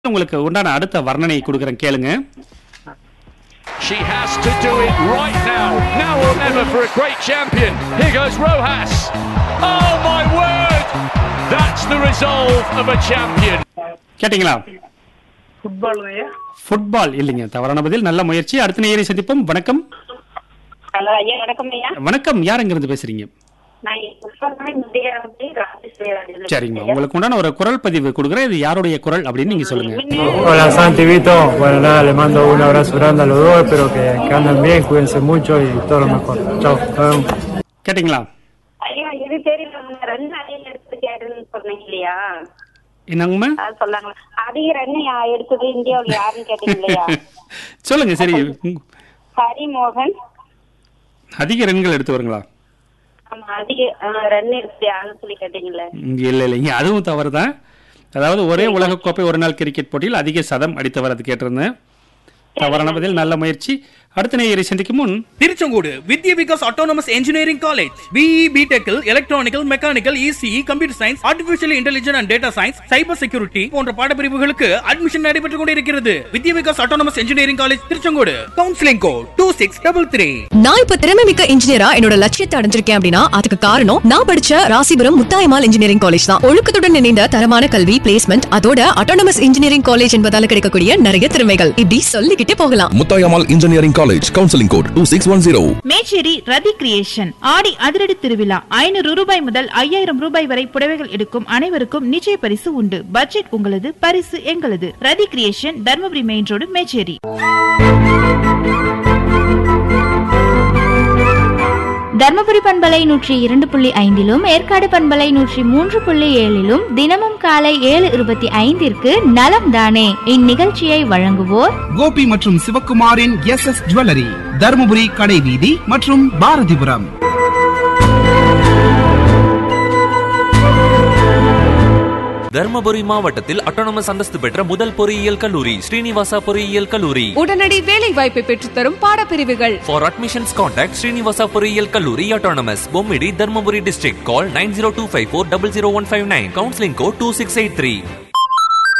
உங்களுக்கு உண்டான அடுத்த வர்ணனை கொடுக்குறேன் கேளுங்க She has to do it right now. Now or never for a great champion. Here goes Rojas. Oh my word! That's the resolve of a champion. கேட்டிங்களா football ஐயா football இல்லைங்க தவறான பதில் நல்ல முயற்சி அடுத்த நேயரை சந்திப்போம் வணக்கம் ஹலோ ஐயா வணக்கம் ஐயா வணக்கம் யார் இருந்து பேசுறீங்க நான் புஷ்பராணி முந்தைய வந்து ராஜேஸ்வரி சரிங்க உங்களுக்கு உண்டான ஒரு குரல் பதிவு கொடுக்குறேன் இது யாருடைய குரல் அப்படின்னு நீங்க சொல்லுங்க Hola Santi Vito, bueno nada, les mando un abrazo grande a los dos, espero que, que anden bien, cuídense mucho y todo lo mejor. Chao, nos vemos. கேட்டிங்களா ஐயா இது தெரியல ரன் அதிகம் எடுத்து கேட்டுன்னு சொன்னீங்க இல்லையா என்னங்கம்மா அது சொல்லாங்களா அதிக ரன் எடுத்தது இந்தியாவில் யாருன்னு கேட்டீங்க இல்லையா சொல்லுங்க சரி உங்க- ஹரிமோகன் அதிக ரன்கள் எடுத்து வருங்களா ஆமா அதிக ரன் எடுத்து யாருன்னு சொல்லி கேட்டீங்கல்ல இங்க இல்ல இல்லைங்க அதுவும் தவறு தான் அதாவது ஒரே உலகக்கோப்பை ஒரு நாள் கிரிக்கெட் போட்டியில் அதிக சதம் அடித்தவர் அது கேட்டிருந்தேன் தவறான பதில் நல்ல முயற்சி அடுத்த நேயரை சந்திக்கும் முன் Tiruchengode Vidya Vikas autonomous engineering college BE பிடெக்கில் electronical mechanical ECE computer science artificial intelligence and data science cyber security போன்ற பாடப்பிரிவுகளுக்கு அட்மிஷன் நடைபெற்றுக் கொண்டிருக்கிறது Vidya Vikas autonomous engineering college Tiruchengode counselling code two six double three நான் இப்ப திறமை மிக்க இன்ஜினியரா என்னோட லட்சியத்தை அடைஞ்சிருக்கேன் அப்படின்னா அதுக்கு காரணம் நான் படிச்ச ராசிபுரம் முத்தாயமால் இன்ஜினியரிங் காலேஜ் தான் ஒழுக்கத்துடன் இணைந்த தரமான கல்வி பிளேஸ்மெண்ட் அதோட அட்டானமஸ் இன்ஜினியரிங் காலேஜ் என்பதால கிடைக்கக்கூடிய நிறைய திறமைகள் இப்படி சொல்லிக்கிட்டே போகலாம் Muthayammal engineering college counselling code two six one zero Mecheri Rathi creation ஆடி அதிரடி திருவிழா ஐநூறு ரூபாய் முதல் ஐயாயிரம் ரூபாய் வரை புடவைகள் எடுக்கும் அனைவருக்கும் நிச்சய பரிசு உண்டு பட்ஜெட் உங்களது பரிசு எங்களது Rathi creation Dharmapuri main road Mecheri Dharmapuri பண்பலை நூற்றி இரண்டு புள்ளி ஐந்திலும் ஏற்காடு பண்பலை நூற்றி மூன்று புள்ளி ஏழிலும் தினமும் காலை ஏழு இருபத்தி ஐந்திற்கு நலம் தானே இந்நிகழ்ச்சியை வழங்குவோர் கோபி மற்றும் சிவக்குமாரின் எஸ் எஸ் ஜுவல்லரி தருமபுரி கடைவீதி மற்றும் பாரதிபுரம் தர்மபுரி மாவட்டத்தில் அட்டானமஸ் அந்தஸ்து பெற்ற முதல் பொறியியல் கல்லூரி ஸ்ரீனிவாசா பொறியியல் கல்லூரி உடனடி வேலை வாய்ப்பை பெற்றுத்தரும் பாடப்பிரிவுகள் ஃபார் அட்மிஷன்ஸ் கான்டாக்ட் ஸ்ரீனிவாசா பொறியியல் கல்லூரி autonomous Bommidi Dharmapuri district call nine zero two five four double zero one five nine counselling code two six eight three